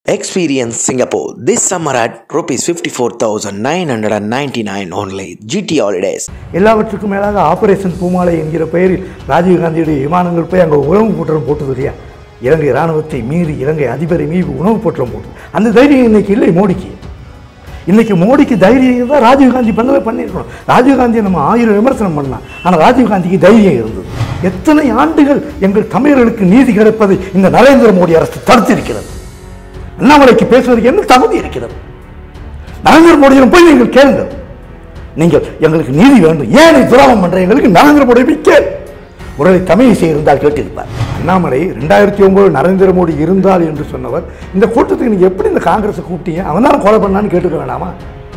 Experience Singapore this summer at rupees 54,999 only. GT Holidays. எல்லாவற்றுக்கும் மேலாக operation பூமாலை என்கிற பெயரில் ராஜீவ்காந்தியுடைய விமானங்கள் போய் அங்கே உணவு போட்டுறம் போட்டது இல்லையா இலங்கை இராணுவத்தை மீறி இலங்கை அதிபரை மீறி உணவு போட்டுறம் போட்டது அந்த தைரியம் இன்னைக்கு இல்லை மோடிக்கு இன்னைக்கு மோடிக்கு தைரியம் தான் ராஜீவ்காந்தி பண்ணவே பண்ணியிருக்கணும் ராஜீவ்காந்தியை நம்ம ஆயிரம் விமர்சனம் பண்ணலாம் ஆனால் ராஜீவ்காந்திக்கு தைரியம் இருந்தது எத்தனை ஆண்டுகள் எங்கள் தமிழர்களுக்கு நீதி கிடைப்பதை இந்த நரேந்திர மோடி அரசு தடுத்திருக்கிறது அண்ணாமலைக்கு பேசுவதற்கு என்ன தகுதி இருக்கிறது நரேந்திர மோடியிடம் போய் நீங்கள் கேளுங்கள் நீங்கள் எங்களுக்கு நீதி வேண்டும் ஏன் நீ துரோகம் பண்ற எங்களுக்கு நரேந்திர மோடி போய் கேள் ஒருவேளை தமிழிசை இருந்தால் கேட்டிருப்பார் அண்ணாமலை ரெண்டாயிரத்தி ஒன்பது நரேந்திர மோடி இருந்தால் என்று சொன்னவர் இந்த கூட்டத்துக்கு நீங்க எப்படி இந்த காங்கிரஸை கூப்பிட்டீங்க அவன் தான் கொலை பண்ணான்னு கேட்டுக்க வேணாமா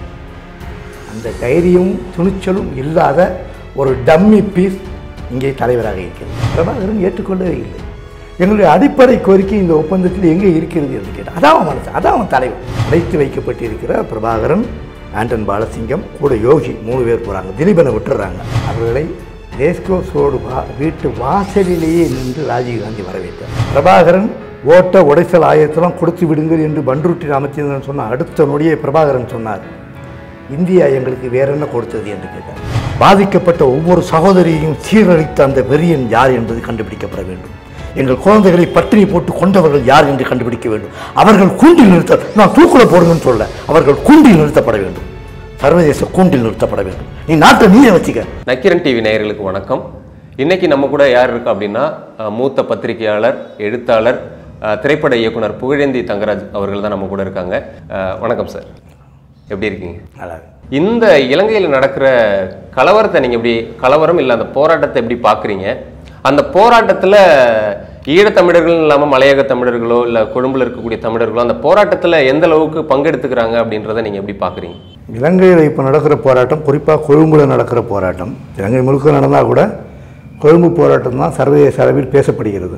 அந்த தைரியம் துணிச்சலும் இல்லாத ஒரு டம்மி பீஸ் இங்கே தலைவராக இருக்கிறது பிரபாகரன் ஏற்றுக்கொள்ளவே இல்லை எங்களுடைய அடிப்படை கோரிக்கை இந்த ஒப்பந்தத்தில் எங்கே இருக்கிறது என்று கேட்டால் அதான் அவன் மனசு அதான் அவன் தலைவர் அடைத்து வைக்கப்பட்டிருக்கிற பிரபாகரன் ஆண்டன் பாலசிங்கம் கூட யோகி மூணு பேர் போகிறாங்க திலீபனை விட்டுறாங்க அவர்களை ரேஸ்கோஸ் ரோடு வா வீட்டு வாசலிலேயே நின்று ராஜீவ்காந்தி வரவேற்றார் பிரபாகரன் ஓட்ட உடைசல் ஆயத்தெல்லாம் கொடுத்து விடுங்கள் என்று பன்ருட்டி ராமச்சந்திரன் சொன்ன அடுத்த நொடியே பிரபாகரன் சொன்னார் இந்தியா எங்களுக்கு வேற என்ன கொடுத்தது என்று கேட்டார் பாதிக்கப்பட்ட ஒவ்வொரு சகோதரியையும் சீரழித்த அந்த வெறியன் யார் என்பது கண்டுபிடிக்கப்பட வேண்டும் எங்கள் குழந்தைகளை பட்டினி போட்டு கொண்டவர்கள் யார் என்று கண்டுபிடிக்க வேண்டும் அவர்கள் கூண்டில் நிறுத்த நான் தூக்குல போடுங்கன்னு சொல்ல அவர்கள் கூண்டில் நிறுத்தப்பட வேண்டும் சர்வதேச கூண்டில் நிறுத்தப்பட வேண்டும் நீ நாட்டை நீயே வச்சுக்க நக்கிரன் டிவி நேயர்களுக்கு வணக்கம் இன்னைக்கு நம்ம கூட யார் இருக்கா அப்படின்னா அஹ், மூத்த பத்திரிகையாளர் எழுத்தாளர் அஹ், திரைப்பட இயக்குனர் புகழேந்தி தங்கராஜ் அவர்கள் தான் நம்ம கூட இருக்காங்க அஹ், வணக்கம் சார் எப்படி இருக்கீங்க நல்லா இருக்கு. இந்த இலங்கையில் நடக்கிற கலவரத்தை நீங்க எப்படி கலவரம் இல்லை அந்த போராட்டத்தை எப்படி பார்க்குறீங்க அந்த போராட்டத்தில் ஈழத்தமிழர்கள் இல்லாமல் மலையக தமிழர்களோ இல்லை கொழும்புல இருக்கக்கூடிய தமிழர்களோ அந்த போராட்டத்தில் எந்த அளவுக்கு பங்கெடுத்துக்கிறாங்க அப்படின்றத நீங்க எப்படி பார்க்குறீங்க இலங்கையில் இப்போ நடக்கிற போராட்டம் குறிப்பாக கொழும்புல நடக்கிற போராட்டம் இலங்கை முழுக்க நடந்தால் கூட கொழும்பு போராட்டம் தான் சர்வதேச அளவில் பேசப்படுகிறது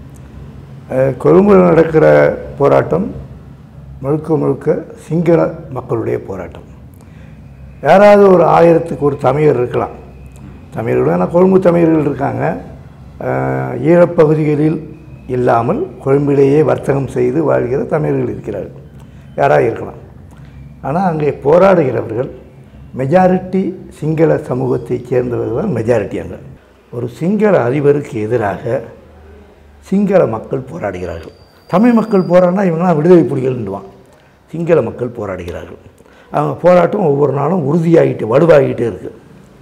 அஹ், கொழும்புல நடக்கிற போராட்டம் முழுக்க முழுக்க சிங்கள மக்களுடைய போராட்டம் யாராவது ஒரு ஆயிரத்துக்கு ஒரு தமிழர் இருக்கலாம் தமிழர்கள் ஆனால் கொழும்பு தமிழர்கள் இருக்காங்க அஹ், ஈழப்பகுதிகளில் இல்லாமல் கொழும்பிலேயே வர்த்தகம் செய்து வாழ்கிற தமிழர்கள் இருக்கிறார்கள் யாராக இருக்கலாம் ஆனால் அங்கே போராடுகிறவர்கள் மெஜாரிட்டி சிங்கள சமூகத்தைச் சேர்ந்தவர்கள் தான் மெஜாரிட்டி அங்கே ஒரு சிங்கள அதிபருக்கு எதிராக சிங்கள மக்கள் போராடுகிறார்கள் தமிழ் மக்கள் போராடினா இவங்களாம் விடுதலை புலிகள்ன்னுவான் சிங்கள மக்கள் போராடுகிறார்கள் அவங்க போராட்டம் ஒவ்வொரு நாளும் உறுதியாகிட்டு வலுவாகிட்டே இருக்குது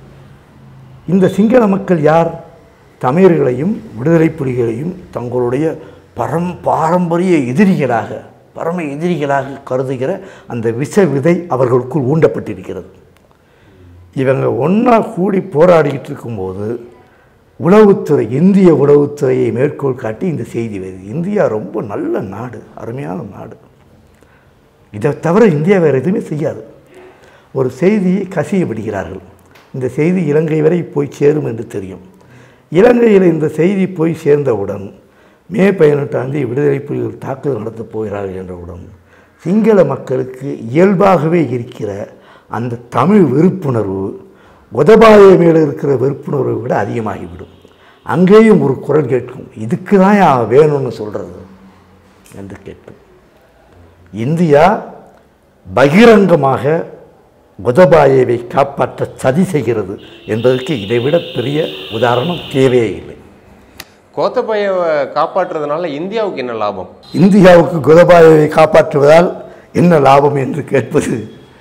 இந்த சிங்கள மக்கள் யார் தமிழர்களையும் விடுதலை புலிகளையும் தங்களுடைய பரம் பாரம்பரிய எதிரிகளாக பரம எதிரிகளாக கருதுகிற அந்த விஷ விதை அவர்களுக்குள் ஊண்டப்பட்டிருக்கிறது இவங்க ஒன்றா கூடி போராடிக்கிட்டு இருக்கும்போது உளவுத்துறை இந்திய உளவுத்துறையை மேற்கோள் காட்டி இந்த செய்தி வருது இந்தியா ரொம்ப நல்ல நாடு அருமையான நாடு இதை தவிர இந்தியா வேறு எதுவுமே செய்யாது ஒரு செய்தியை கசிய விடுகிறார்கள் இந்த செய்தி இலங்கை வரை போய் சேரும் என்று தெரியும் இலங்கையில் இந்த செய்தி போய் சேர்ந்தவுடன் மே பதினெட்டாம் தேதி விடுதலை புலிகள் தாக்குதல் நடத்தப் போகிறார்கள் என்றவுடன் சிங்கள மக்களுக்கு இயல்பாகவே இருக்கிற அந்த தமிழ் வெறுப்புணர்வு உதபாய மேலே இருக்கிற வெறுப்புணர்வை விட அதிகமாகிவிடும் அங்கேயும் ஒரு குரல் கேட்கும் இதுக்கு தான் வேணும்னு சொல்கிறது என்று கேட்கும் இந்தியா பகிரங்கமாக கோதபாயவை காப்பாற்ற சதி செய்கிறது என்பதற்கு இதைவிட பெரிய உதாரணம் தேவையே இல்லை கோத்தபயவை காப்பாற்றுறதுனால இந்தியாவுக்கு என்ன லாபம் இந்தியாவுக்கு கோதபாயவை காப்பாற்றுவதால் என்ன லாபம் என்று கேட்பது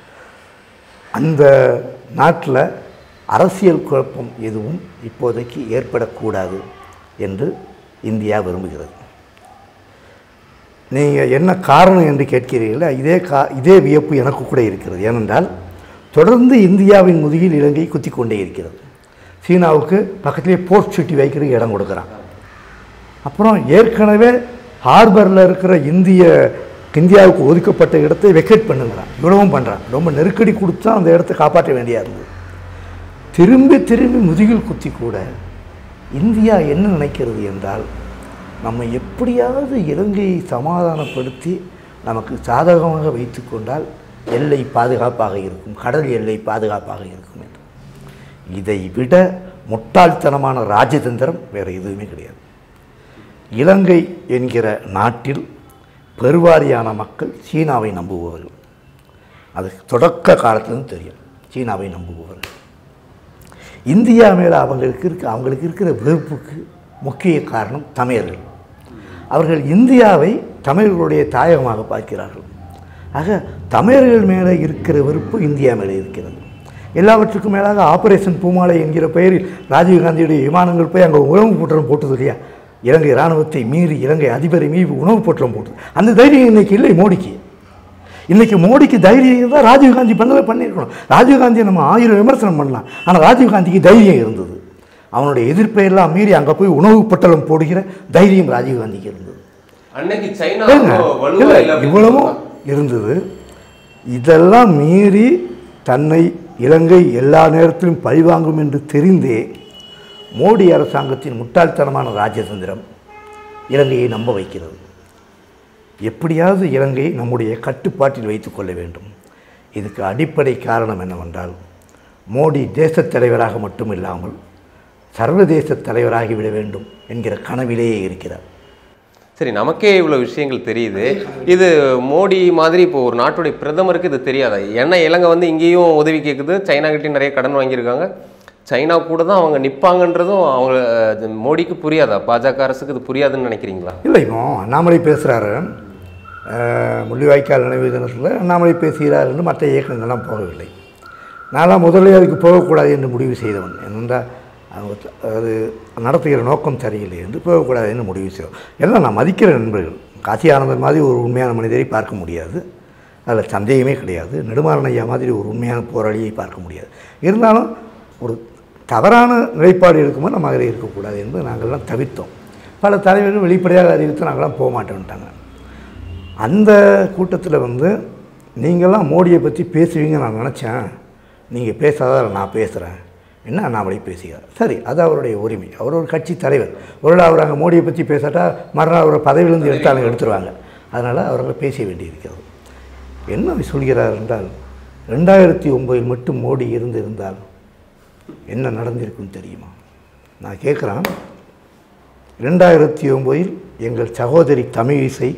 அந்த நாட்டில் அரசியல் குழப்பம் எதுவும் இப்போதைக்கு ஏற்படக்கூடாது என்று இந்தியா விரும்புகிறது நீங்கள் என்ன காரணம் என்று கேட்கிறீர்களா இதே கா இதே வியப்பு எனக்கு கூட இருக்கிறது ஏனென்றால் தொடர்ந்து இந்தியாவின் முதுகில் இலங்கை குத்தி கொண்டே இருக்கிறது சீனாவுக்கு பக்கத்திலே போர்ட் சுட்டி வைக்கிறதுக்கு இடம் கொடுக்குறான் அப்புறம் ஏற்கனவே ஹார்பரில் இருக்கிற இந்திய இந்தியாவுக்கு ஒதுக்கப்பட்ட இடத்தை வெக்கேட் பண்ணுங்கிறான் இவ்வளவும் பண்ணுறான் ரொம்ப நெருக்கடி கொடுத்தா அந்த இடத்தை காப்பாற்ற வேண்டியா இருந்தது திரும்பி திரும்பி முதுகில் குத்தி கூட இந்தியா என்ன நினைக்கிறது என்றால் நம்ம எப்படியாவது இலங்கையை சமாதானப்படுத்தி நமக்கு சாதகமாக வைத்து கொண்டால் எல்லை பாதுகாப்பாக இருக்கும் கடல் எல்லை பாதுகாப்பாக இருக்கும் என்று இதை விட முட்டாள்தனமான ராஜதந்திரம் வேறு எதுவுமே கிடையாது இலங்கை என்கிற நாட்டில் பெருவாரியான மக்கள் சீனாவை நம்புபவர்கள் அது தொடக்க காலத்துலேருந்து தெரியும் சீனாவை நம்புபவர்கள் இந்தியா மேலே அவங்களுக்கு இருக்க அவங்களுக்கு இருக்கிற வெறுப்புக்கு முக்கிய காரணம் தமிழர்கள் அவர்கள் இந்தியாவை தமிழர்களுடைய தாயகமாக பார்க்கிறார்கள் ஆக தமிழர்கள் மேலே இருக்கிற வெறுப்பு இந்தியா மேலே இருக்கிறது எல்லாவற்றுக்கும் மேலாக ஆபரேஷன் பூமாலை என்கிற பெயரில் ராஜீவ்காந்தியுடைய விமானங்கள் போய் அங்கே உணவு பொட்டலம் போட்டது இல்லையா இலங்கை இராணுவத்தை மீறி இலங்கை அதிபரை மீறி உணவு பொட்டலம் போட்டது அந்த தைரியம் இன்னைக்கு இல்லை மோடிக்கு இன்னைக்கு மோடிக்கு தைரியம் தான் ராஜீவ்காந்தி பண்ணதை பண்ணியிருக்கணும் ராஜீவ்காந்தியை நம்ம ஆயிரம் விமர்சனம் பண்ணலாம் ஆனால் ராஜீவ்காந்திக்கு தைரியம் இருந்தது அவனுடைய எதிர்ப்பை எல்லாம் மீறி அங்கே போய் உணவு பட்டலம் போடுகிற தைரியம் ராஜீவ்காந்திக்கு இருந்தது அன்னைக்கு சைனா இல்லைங்க, அவ்வளோ வலுவா இல்லை, இல்லை அப்படின்னு இவ்வளவும் சொல்றாங்க. இருந்தது இதெல்லாம் மீறி தன்னை இலங்கை எல்லா நேரத்திலும் பழிவாங்கும் என்று தெரிந்தே மோடி அரசாங்கத்தின் முட்டாள்தனமான ராஜதந்திரம் இலங்கையை நம்ப வைக்கிறது எப்படியாவது இலங்கையை நம்முடைய கட்டுப்பாட்டில் வைத்துக் கொள்ள வேண்டும் இதுக்கு அடிப்படை காரணம் என்னவென்றால் மோடி தேசத் தலைவராக மட்டும் இல்லாமல் சர்வதேச தலைவராகிவிட வேண்டும் என்கிற கனவிலேயே இருக்கிறார் சரி நமக்கே இவ்வளவு விஷயங்கள் தெரியுது இது மோடி மாதிரி இப்போ ஒரு நாட்டுடைய பிரதமருக்கு இது தெரியாதா ஏன்னா இலங்கை வந்து இங்கேயும் உதவி கேட்குது சைனா கிட்டயும் நிறைய கடன் வாங்கியிருக்காங்க சைனா கூட தான் அவங்க நிப்பாங்கன்றதும் அவங்க அஹ், மோடிக்கு புரியாதா பாஜக அரசுக்கு இது புரியாதுன்னு நினைக்கிறீங்களா இல்லை இப்போ அண்ணாமலை பேசுகிறாரு முள்ளிவாய்க்கால் நினைவு தினத்தில் அண்ணாமலை பேசுகிறார் என்று மற்ற இயக்கங்கள்லாம் போகவில்லை நான்லாம் முதலே அதுக்கு போகக்கூடாது என்று முடிவு செய்தவன் என்னென்றால் அவங்க த- அது நடத்துகிற நோக்கம் சரியில்லை என்று போகக்கூடாது என்று முடிவு செய்தோம் எல்லாம் நான் மதிக்கிற நண்பர்கள் காசி ஆனந்தன் மாதிரி ஒரு உண்மையான மனிதரை பார்க்க முடியாது அதில் சந்தேகமே கிடையாது நெடுமாறன் ஐயா மாதிரி ஒரு உண்மையான போராளியை பார்க்க முடியாது இருந்தாலும் ஒரு தவறான நிலைப்பாடு இருக்கும்போது நம்ம அதில் இருக்கக்கூடாது என்பது நாங்கள்லாம் தவிர்த்தோம் பல தலைவர்கள் வெளிப்படையாக அறிவித்து நாங்களாம் போக மாட்டோம்ட்டாங்க அந்த கூட்டத்தில் வந்து நீங்கள்லாம் மோடியை பற்றி பேசுவீங்க நான் நினச்சேன் நீங்கள் பேசாத நான் பேசுகிறேன் என்ன அண்ணாமலை பேசுகிறார் சரி அது அவருடைய உரிமை அவர் ஒரு கட்சி தலைவர் ஒருவேளை அவர் அங்கே மோடியை பற்றி பேசாட்டா மறுநாள் அவரை பதவியிலிருந்து எடுத்தாலும் எடுத்துருவாங்க அதனால் அவரை பேச வேண்டியிருக்கிறது என்ன சொல்கிறார் என்றால் ரெண்டாயிரத்தி ஒம்பதில் மட்டும் மோடி இருந்திருந்தால் என்ன நடந்திருக்கும் தெரியுமா நான் கேட்குறேன் ரெண்டாயிரத்தி ஒம்பதில் எங்கள் சகோதரி தமிழிசை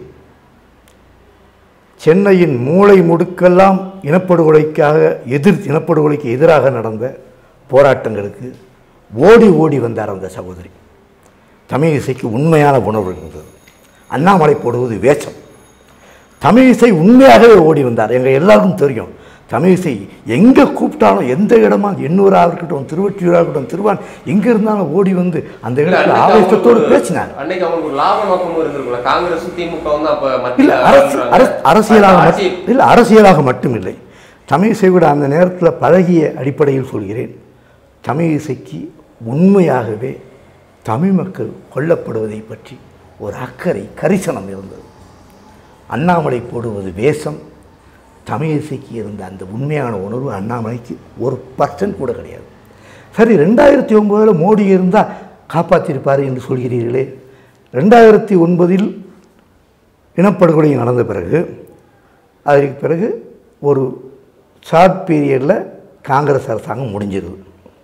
சென்னையின் மூளை முடுக்கெல்லாம் இனப்படுகொலைக்காக எதிர் இனப்படுகொலைக்கு எதிராக நடந்த போராட்டங்களுக்கு ஓடி ஓடி வந்தார் அந்த சகோதரி தமிழிசைக்கு உண்மையான உணர்வு இருந்தது அண்ணாமலை போடுவது வேஷம் தமிழிசை உண்மையாகவே ஓடி வந்தார் எங்கள் எல்லாருக்கும் தெரியும் தமிழிசை எங்கே கூப்பிட்டாலும் எந்த இடமா எண்ணூராக இருக்கட்டும் திருவற்றியூராக இருக்கட்டும் திருவான் எங்கே இருந்தாலும் ஓடி வந்து அந்த இல்ல, இடத்துல அன்னைக்கு ஆவேசத்தோடு அவங்களுக்கு ஒரு- பேசினார் அன்னைக்கு அவங்களுக்கு ஒரு லாப நோக்கமும் இருந்திருக்கும்ல காங்கிரஸ் திமுக வந்து அப்ப இல்லை மத்தியில அரசு ஆளுறாங்க. அரசு அரசியலாக அந்த மட்டும் ஆட்சி- இல்லை அரசியலாக மட்டுமில்லை தமிழிசை விட அந்த நேரத்தில் பழகிய அடிப்படையில் சொல்கிறேன் தமிழிசைக்கு உண்மையாகவே தமிழ் மக்கள் கொல்லப்படுவதை பற்றி ஒரு அக்கறை கரிசனம் இருந்தது அண்ணாமலை போடுவது வேஷம் தமிழிசைக்கு இருந்த அந்த உண்மையான உணர்வு அண்ணாமலைக்கு ஒரு பர்சன்ட் கூட கிடையாது சரி ரெண்டாயிரத்தி ஒம்போதில் மோடி இருந்தால் காப்பாற்றிருப்பார் என்று சொல்கிறீர்களே ரெண்டாயிரத்தி ஒன்பதில் இனப்படுகொலை நடந்த பிறகு அதற்கு பிறகு ஒரு ஷார்ட் பீரியடில் காங்கிரஸ் அரசாங்கம் முடிஞ்சிருது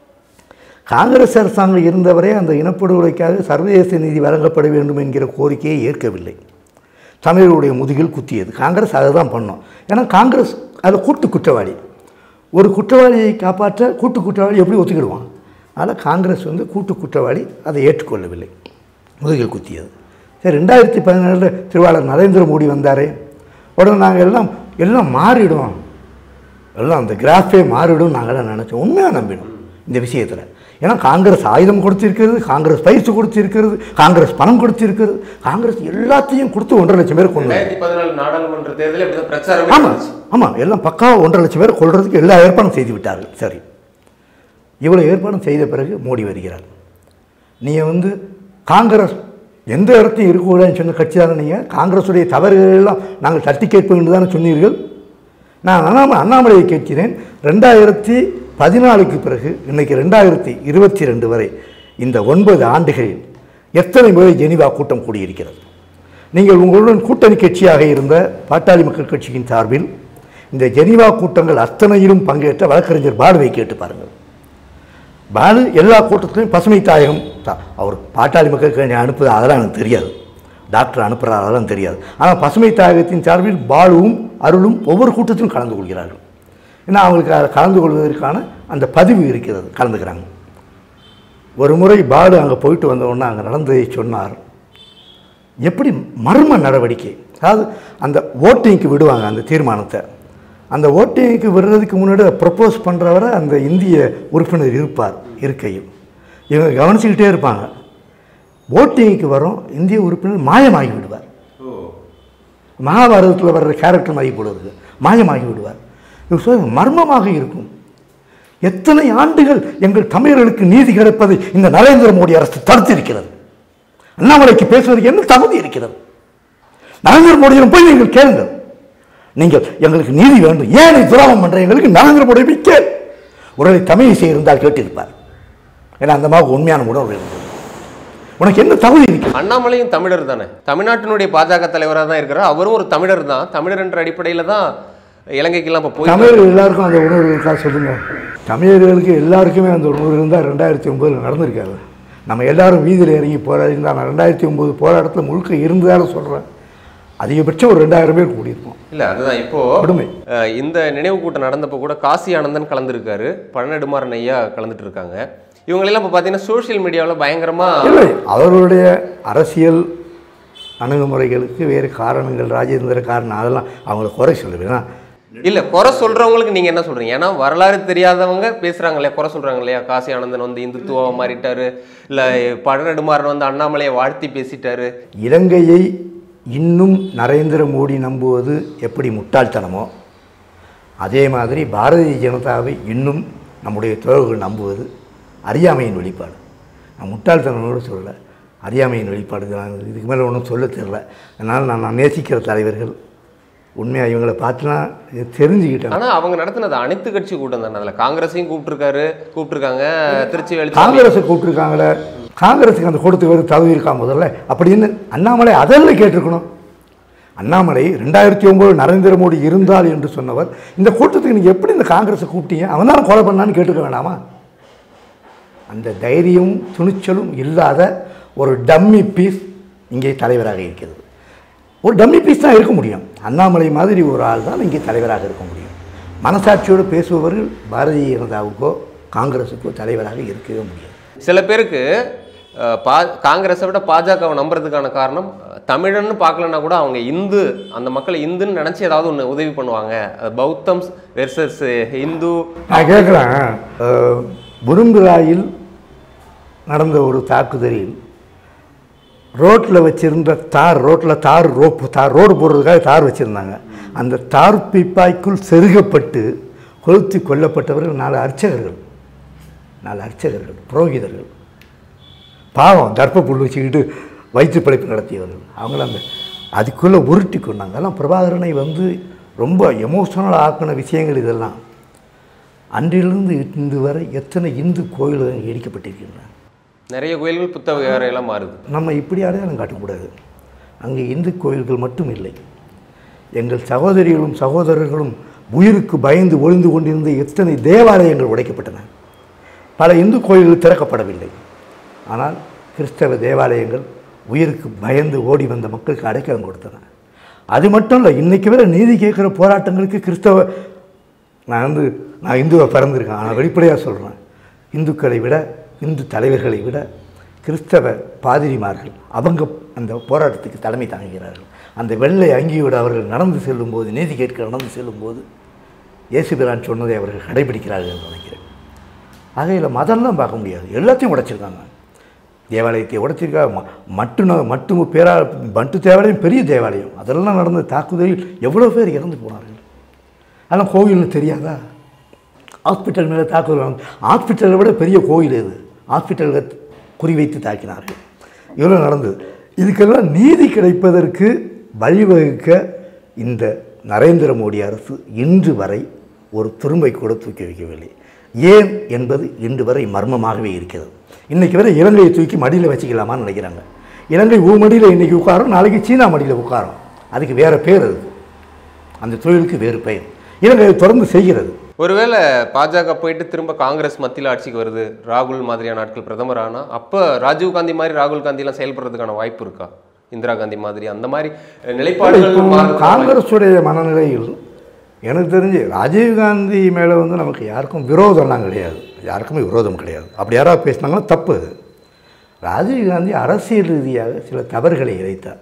காங்கிரஸ் அரசாங்கம் இருந்தவரை அந்த இனப்படுகொலைக்காக சர்வதேச நீதி வழங்கப்பட வேண்டும் என்கிற கோரிக்கையை ஏற்கவில்லை தமிழர்களுடைய முதுகில் குத்தியது காங்கிரஸ் அதை தான் பண்ணோம் ஏன்னா காங்கிரஸ் அதில் கூட்டு குற்றவாளி ஒரு குற்றவாளியை காப்பாற்ற கூட்டு குற்றவாளி எப்படி ஒத்துக்கிடுவான் அதனால் காங்கிரஸ் வந்து கூட்டு குற்றவாளி அதை ஏற்றுக்கொள்ளவில்லை முதுகில் குத்தியது சரி ரெண்டாயிரத்தி பதினேழில் திருவாளர் நரேந்திர மோடி வந்தாரே உடனே நாங்கள் எல்லாம் எல்லாம் மாறிடும் எல்லாம் அந்த கிராஃபே மாறிடும் நாங்களாம் நினச்சோம் உண்மையாக நம்பினோம் இந்த விஷயத்தில் ஏன்னா காங்கிரஸ் ஆயுதம் கொடுத்திருக்கிறது காங்கிரஸ் பயிற்சி கொடுத்திருக்கிறது காங்கிரஸ் பணம் கொடுத்திருக்கிறது காங்கிரஸ் எல்லாத்தையும் கொடுத்து ஒன்றரை லட்சம் பேர் கொண்டு ரெண்டாயிரத்தி பதினாலு நாடாளுமன்ற தேர்தலில் இப்படிதான் பிரச்சாரமே ஆமாம் நடந்துச்சு. ஆமாம் எல்லாம் பக்காவாக ஒன்றரை லட்சம் பேர் கொள்றதுக்கு எல்லா ஏற்பாடும் செய்து விட்டார்கள் சரி இவ்வளோ ஏற்பாடும் செய்த பிறகு மோடி வருகிறார் நீங்கள் வந்து காங்கிரஸ் எந்த இடத்தையும் இருக்கக்கூடாதுன்னு சொன்ன கட்சி தானே நீங்கள் காங்கிரஸுடைய தவறுகள் எல்லாம் நாங்கள் தட்டி கேட்போம் என்று தானே சொன்னீர்கள் நான் அண்ணாம அண்ணாமலையை கேட்கிறேன் ரெண்டாயிரத்தி பதினாலுக்கு பிறகு இன்னைக்கு ரெண்டாயிரத்தி இருபத்தி ரெண்டு வரை இந்த ஒன்பது ஆண்டுகளில் எத்தனை முறை ஜெனிவா கூட்டம் கூடியிருக்கிறது நீங்கள் உங்களுடன் கூட்டணி கட்சியாக இருந்த பாட்டாளி மக்கள் கட்சியின் சார்பில் இந்த ஜெனிவா கூட்டங்கள் அத்தனையிலும் பங்கேற்ற வழக்கறிஞர் பாலுவை கேட்டு பாருங்கள் பாலு எல்லா கூட்டத்திலையும் பசுமை தாயகம் தான் அவர் பாட்டாளி மக்களுக்கு அனுப்புது அதெல்லாம் எனக்கு தெரியாது டாக்டர் அனுப்புகிறார் அதெல்லாம் தெரியாது ஆனால் பசுமை தாயகத்தின் சார்பில் பாலுவும் அருளும் ஒவ்வொரு கூட்டத்திலும் கலந்து கொள்கிறார்கள் ஏன்னா அவங்களுக்கு அதில் கலந்து கொள்வதற்கான அந்த பதிவு இருக்கிறது கலந்துக்கிறாங்க ஒரு முறை பாலு அங்கே போயிட்டு வந்த உடனே அங்கே நடந்ததை சொன்னார் எப்படி மர்ம நடவடிக்கை அதாவது அந்த ஓட்டிங்க்கு விடுவாங்க அந்த தீர்மானத்தை அந்த ஓட்டிங்க்கு விடுறதுக்கு முன்னாடி ப்ரப்போஸ் பண்ணுறவரை அந்த இந்திய உறுப்பினர் இருப்பார் இருக்கையில் இவங்க கவனிச்சுக்கிட்டே இருப்பாங்க ஓட்டிங்க்கு வரும் இந்திய உறுப்பினர் மாயமாகி விடுவார் மகாபாரதத்தில் வர்ற கேரக்டர் மாதிரி போடுறது மாயமாகி விடுவார் இவர் சொல்ல மர்மமாக இருக்கும் எத்தனை ஆண்டுகள் எங்கள் தமிழர்களுக்கு நீதி கிடைப்பதை இந்த நரேந்திர மோடி அரசு தடுத்திருக்கிறது அண்ணாமலைக்கு பேசுவதற்கு என்ன தகுதி இருக்கிறது நரேந்திர மோடியிடம் போய் நீங்கள் கேளுங்கள் நீங்கள் எங்களுக்கு நீதி வேண்டும் ஏன் நீ துரோகம் பண்ற எங்களுக்கு நரேந்திர மோடி போய் கேள் ஒருவேளை தமிழ் இசை இருந்தால் கேட்டிருப்பார் ஏன்னா அந்த மாதிரி உண்மையான உணர்வு இருந்தது உனக்கு என்ன தகுதி இருக்கிறது அண்ணாமலையும் தமிழர் தானே தமிழ்நாட்டினுடைய பாஜக தலைவராக தான் இருக்கிறார் அவரும் ஒரு தமிழர் தான் தமிழர் என்ற அடிப்படையில தான் இலங்கைக்கெல்லாம் இப்போ போய் தமிழர்கள் எல்லாருக்கும் அந்த உணர்வு இருக்கா சொல்லுங்க தமிழர்களுக்கு எல்லாருக்குமே அந்த உணர்வு இருந்தால் ரெண்டாயிரத்தி ஒம்போதில் நடந்திருக்காது நம்ம எல்லாரும் வீதியில் இறங்கி போராடி நான் ரெண்டாயிரத்தி ஒம்பது போராட்டத்தில் முழுக்க இருந்ததால சொல்கிறேன் அதிகபட்சம் ஒரு ரெண்டாயிரம் பேர் கூடியிருப்போம் இல்ல அதுதான் இப்போ கொடுமை அஹ், இந்த நினைவு கூட்டம் நடந்தப்போ கூட காசி ஆனந்தன் கலந்துருக்காரு பழநெடுமாறன் ஐயா கலந்துட்டு இருக்காங்க இவங்களெல்லாம் இப்போ பார்த்தீங்கன்னா சோஷியல் மீடியாவில் பயங்கரமா இல்லை அவர்களுடைய அரசியல் அணுகுமுறைகளுக்கு வேறு காரணங்கள் ராஜேந்திர காரணம் அதெல்லாம் அவங்கள குறை சொல்லுவேன் இல்ல குறை சொல்றவங்களுக்கு நீங்க என்ன சொல்றீங்க ஏன்னா வரலாறு தெரியாதவங்க பேசுறாங்க இல்லையா குறை சொல்றாங்க இல்லையா காசி ஆனந்தன் வந்து இந்துத்துவா மாறிட்டாரு இல்ல பழநெடுமாறன் வந்து அண்ணாமலையை வாழ்த்தி பேசிட்டாரு இலங்கையை இன்னும் நரேந்திர மோடி நம்புவது எப்படி முட்டாள்தனமோ அதே மாதிரி பாரதிய ஜனதாவை இன்னும் நம்முடைய தோழர்கள் நம்புவது அறியாமையின் வெளிப்பாடு நான் முட்டாள்தனமோடு சொல்லலை அறியாமையின் வெளிப்பாடு இது நான் இதுக்கு மேலே ஒன்றும் சொல்ல தெரில அதனால் நான் நான் நேசிக்கிற தலைவர்கள் உண்மையாக இவங்களை பார்த்துனா இது தெரிஞ்சுக்கிட்டேன் ஆனா அவங்க நடத்தினது அனைத்து கட்சி கூட்டம் தானே அதுல காங்கிரஸையும் கூப்பிட்டுருக்காரு கூப்பிட்டுருக்காங்க திருச்சி வெளி காங்கிரஸை கூப்பிட்டுருக்காங்களே காங்கிரஸுக்கு அந்த கொடுத்து வேறு தகுதி இருக்கா முதல்ல அப்படின்னு அண்ணாமலை அதெல்லாம் கேட்டிருக்கணும் அண்ணாமலை ரெண்டாயிரத்தி ஒம்பது நரேந்திர மோடி இருந்தால் என்று சொன்னவர் இந்த கூட்டத்துக்கு நீங்கள் எப்படி இந்த காங்கிரஸை கூப்பிட்டீங்க அவன் தான் கொலை பண்ணான்னு கேட்டுக்க வேண்டாமா அந்த தைரியமும் துணிச்சலும் இல்லாத ஒரு டம்மி பீஸ் இங்கே தலைவராக இருக்கிறது ஒரு டம்மி பீஸ் தான் இருக்க முடியும் அண்ணாமலை மாதிரி ஒரு ஆள் தான் இங்கே தலைவராக இருக்க முடியும் மனசாட்சியோடு பேசுபவர்கள் பாரதிய ஜனதாவுக்கோ காங்கிரஸுக்கோ தலைவராக இருக்கவே முடியாது சில பேருக்கு அஹ், பா காங்கிரஸை விட பாஜகவை நம்புறதுக்கான காரணம் அஹ், தமிழன்னு பார்க்கலன்னா கூட அவங்க இந்து அந்த மக்களை இந்துன்னு நினச்சி ஏதாவது ஒன்று உதவி பண்ணுவாங்க அது பௌத்தம் வெர்சஸ் இந்து நான் கேட்குறேன் புருங்குராயில் நடந்த ஒரு தாக்குதலில் ரோட்டில் வச்சிருந்த தார் ரோட்டில் தார் ரோப்பு தார் ரோடு போடுறதுக்காக தார் வச்சுருந்தாங்க அந்த தார் பீப்பாய்க்குள் செருகப்பட்டு கொளுத்தி கொல்லப்பட்டவர்கள் நாலு அர்ச்சகர்கள் நாலு அர்ச்சகர்கள் புரோகிதர்கள் பாவம் தர்ப்ப புல் வச்சுக்கிட்டு வயிற்று பிழைப்பு நடத்தியவர்கள் அவங்கள அந்த அதுக்குள்ளே உருட்டி கொண்டாங்க அதெல்லாம் பிரபாகரனை வந்து ரொம்ப எமோஷனல் ஆக்கின விஷயங்கள் இதெல்லாம் அன்றிலிருந்து இன்று வரை எத்தனை இந்து கோயில்கள் இடிக்கப்பட்டிருக்கின்றன நிறைய கோயில்கள் புத்த விகாரையெல்லாம் மாறுது நம்ம இப்படி அடையாளம் காட்டக்கூடாது அங்கே இந்து கோயில்கள் மட்டும் இல்லை எங்கள் சகோதரிகளும் சகோதரர்களும் உயிருக்கு பயந்து ஒளிந்து கொண்டிருந்த எத்தனை தேவாலயங்கள் உடைக்கப்பட்டன பல இந்து கோயில்கள் திறக்கப்படவில்லை ஆனால் கிறிஸ்தவ தேவாலயங்கள் உயிருக்கு பயந்து ஓடி வந்த மக்களுக்கு அடைக்கலம் கொடுத்தன அது மட்டும் இல்லை இன்றைக்கி வரை நீதி கேட்குற போராட்டங்களுக்கு கிறிஸ்தவ நான் வந்து நான் இந்துவை பிறந்திருக்கேன் ஆனால் வெளிப்படையாக சொல்கிறேன் இந்துக்களை விட இந்து தலைவர்களை விட கிறிஸ்தவ பாதிரிமார்கள் அவங்க அந்த போராட்டத்துக்கு தலைமை தாங்குகிறார்கள் அந்த வெள்ளை அங்கியோடு அவர்கள் நடந்து செல்லும்போது நீதி கேட்க நடந்து செல்லும்போது இயேசுபிரான் சொன்னதை அவர்கள் கடைபிடிக்கிறார்கள் என்று நினைக்கிறேன் ஆகையில் மதம்லாம் பார்க்க முடியாது எல்லாத்தையும் உடைச்சிருக்காங்க தேவாலயத்தை உடைச்சிருக்காங்க ம- மட்டு ந- மட்டும் பேரா மட்டு தேவாலயம் பெரிய தேவாலயம் அதெல்லாம் நடந்த தாக்குதலில் எவ்வளோ பேர் இறந்து போனார்கள் அதெல்லாம் கோவில்னு தெரியாதா ஹாஸ்பிட்டல் மேலே தாக்குதல் வந்து ஹாஸ்பிட்டலை விட பெரிய கோயில் இது ஹாஸ்பிட்டல்கள் குறிவைத்து தாக்கினார்கள் இவ்வளோ நடந்தது இதுக்கெல்லாம் நீதி கிடைப்பதற்கு வழிவகுக்க இந்த நரேந்திர மோடி அரசு இன்று வரை ஒரு துரும்பை கூட தூக்கி வைக்கவில்லை ஏன் என்பது இன்று வரை மர்மமாகவே இருக்கிறது இன்றைக்கி வரை இலங்கையை தூக்கி மடியில் வச்சுக்கலாமான்னு நினைக்கிறாங்க இலங்கை ஊ மடியில் இன்றைக்கி உட்காரும் நாளைக்கு சீனா மடியில் உட்காரும் அதுக்கு வேறு பேர் அதுக்கு அந்த தொழிலுக்கு வேறு பெயர் இலங்கை அதை தொடர்ந்து செய்கிறது ஒருவேளை பாஜக போயிட்டு திரும்ப காங்கிரஸ் மத்தியில் ஆட்சிக்கு வருது ராகுல் மாதிரியான ஆட்கள் பிரதமர் ஆனா அப்போ ராஜீவ் காந்தி மாதிரி ராகுல் காந்திலாம் செயல்படுறதுக்கான வாய்ப்பு இருக்கா இந்திரா காந்தி மாதிரி அந்த மாதிரி அஹ், நிலைப்பாடுகள் இப்போ மாறுது. காங்கிரஸுடைய மனநிலையில் எனக்கு தெரிஞ்சு ராஜீவ்காந்தி மேலே வந்து நமக்கு யாருக்கும் விரோதம்லாம் கிடையாது யாருக்குமே விரோதம் கிடையாது அப்படி யாராவது பேசினாங்கன்னா தப்பு அது ராஜீவ்காந்தி அரசியல் ரீதியாக சில தவறுகளை இழைத்தார்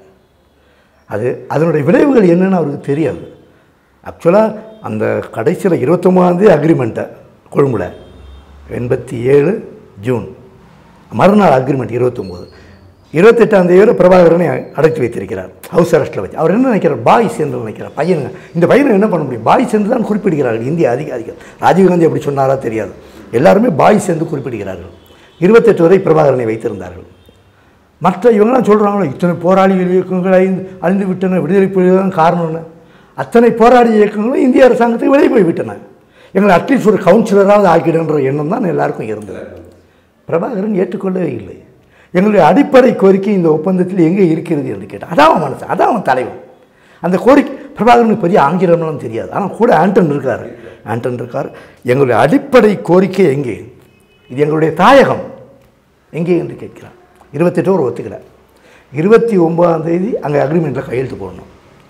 அது அதனுடைய விளைவுகள் என்னன்னு அவருக்கு தெரியாது ஆக்சுவலாக அந்த கடைசியில் இருபத்தொம்பதாந்தேதி அக்ரிமெண்ட்டை கொழும்புல எண்பத்தி ஏழு ஜூன் மறுநாள் அக்ரிமெண்ட் இருபத்தொம்போது இருபத்தெட்டாம் தேதியோட பிரபாகரனை அடைத்து வைத்திருக்கிறார் ஹவுஸ் அரெஸ்ட்டில் வச்சு அவர் என்ன நினைக்கிறார் பாய்ஸ் என்று நினைக்கிறார் பையனுங்க இந்த பையனை என்ன பண்ண முடியும் பாய்ஸ் என்று தான் குறிப்பிடுகிறார்கள் இந்திய அதிகாரிகள் ராஜீவ்காந்தி அப்படி சொன்னாரா தெரியாது எல்லாருமே பாய்ஸ் என்று குறிப்பிடுகிறார்கள் இருபத்தெட்டு வரை பிரபாகரனை வைத்திருந்தார்கள் மற்ற இவங்களாம் சொல்கிறாங்களோ இத்தனை போராளிகள் இயக்கங்கள் அழிந்து அழிந்து விட்டன விடுதலை புலிகள் தான் காரணம்னு அத்தனை போராளி இயக்கங்களும் இந்திய அரசாங்கத்துக்கு வெளியே போய் விட்டன எங்களை அட்லீஸ்ட் ஒரு கவுன்சிலராவது ஆக்கிடுன்ற எண்ணம் தான் எல்லாருக்கும் இருந்தது பிரபாகரன் ஏற்றுக்கொள்ளவே இல்லை எங்களுடைய அடிப்படை கோரிக்கை இந்த ஒப்பந்தத்தில் எங்கே இருக்கிறது என்று கேட்டான் அதான் அவன் மனசு அதான் அவன் தலைவன் அந்த கோரிக்கை பிரபாகரனுக்கு பெரிய ஆங்கிலம்லாம் தெரியாது ஆனால் கூட ஆண்டன் இருக்கார் ஆண்டன் இருக்கார் எங்களுடைய அடிப்படை கோரிக்கை எங்கே இது எங்களுடைய தாயகம் எங்கே என்று கேட்கிறான் இருபத்தெட்டு ஒரு ஒத்துக்கிறார் இருபத்தி ஒன்பதாம் தேதி அங்கே அக்ரிமெண்ட்டில் கையெழுத்து போடணும்